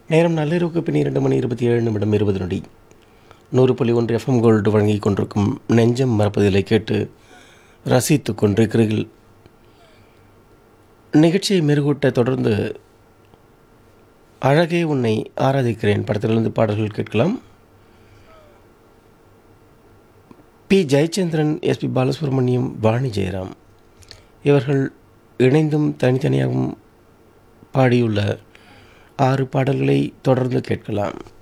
நேரம் நள்ளிரவுக்கு பின் இரண்டு மணி இருபத்தி ஏழு நிமிடம் இருபது நொடி நூறு புள்ளி ஒன்று எஃப்எம் கோல்டு வழங்கி கொண்டிருக்கும் நெஞ்சம் மறப்பதில்லை கேட்டு ரசித்து கொண்டிருக்கிறீர்கள் நிகழ்ச்சியை மெருகூட்ட தொடர்ந்து அழகே உன்னை ஆராதிக்கிறேன் படத்திலிருந்து பாடல்கள் கேட்கலாம் பி ஜெயச்சந்திரன் எஸ்பி பாலசுப்ரமணியம் வாணி ஜெயராம் இவர்கள் இணைந்தும் தனித்தனியாகவும் பாடியுள்ள ஆறு பாடல்களை தொடர்ந்து கேட்கலாம்